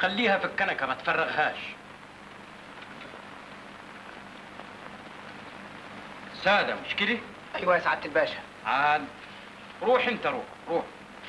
خليها في الكنكه ما تفرغهاش ساده مش كده ايوه يا سعاده الباشا عاد روح انت روح روح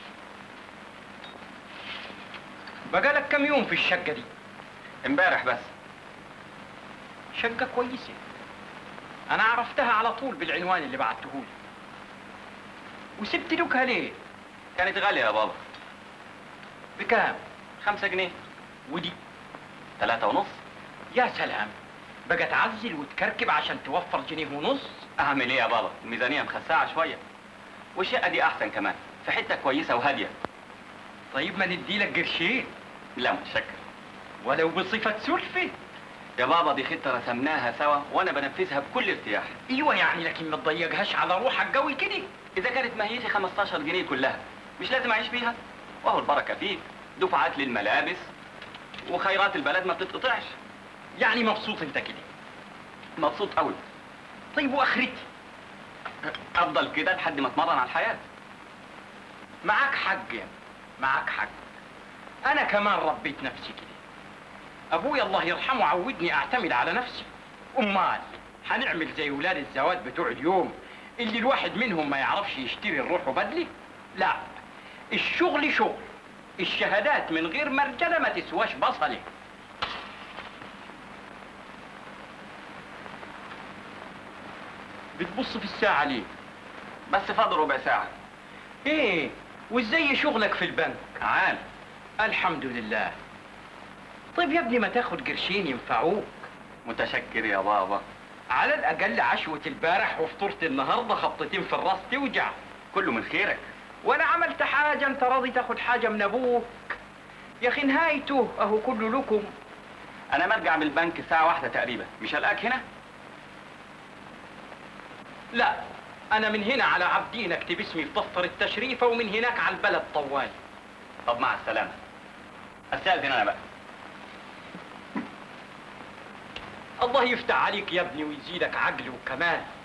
بقالك كم يوم في الشقه دي امبارح بس شقه كويسه انا عرفتها على طول بالعنوان اللي بعته لي وسبت لكها ليه كانت غالية يا بابا بكام خمسة جنيه ودي ثلاثة ونص يا سلام بقى تعزل وتكركب عشان توفر جنيه ونص أعمل إيه يا بابا؟ الميزانية مخسعة شوية والشقة دي أحسن كمان في حتة كويسة وهادية طيب ما ندي لك قرشين لا متشكر ولو بصفة سلفة يا بابا دي خطة رسمناها سوا وأنا بنفذها بكل ارتياح ايوه يعني لكن ما تضيقهاش على روحك قوي كده إذا كانت ماهيتي 15 جنيه كلها مش لازم أعيش بيها وهو البركة فيك دفعات للملابس وخيرات البلد ما بتتقطعش يعني مبسوط انت كده مبسوط قوي طيب واخرتي أفضل كده لحد ما أتمرن على الحياة معاك حق يا ابني، معاك حق انا كمان ربيت نفسي كده ابويا الله يرحمه عودني اعتمد على نفسي امال هنعمل زي ولاد الزواج بتوع اليوم اللي الواحد منهم ما يعرفش يشتري الروح بدلي لا الشغل شغل الشهادات من غير مرجله ما تسواش بصله بتبص في الساعه ليه بس فاضل ربع ساعة ايه وازاي شغلك في البنك عال الحمد لله طيب يا ابني ما تاخد قرشين ينفعوك متشكر يا بابا على الاقل عشوة البارح وفطرت النهارده خبطتين في الراس توجع كله من خيرك ولا عملت حاجة انت راضي تاخد حاجة من ابوك يا اخي نهايته اهو كله لكم أنا مرجع من البنك الساعة واحدة تقريبا مش هلاقيك هنا لا انا من هنا على عبدين اكتب اسمي في دفتر التشريفة ومن هناك على البلد طوالي طب مع السلامة أستأذن أنا بقى الله يفتح عليك يا ابني ويزيدك عقل وكمال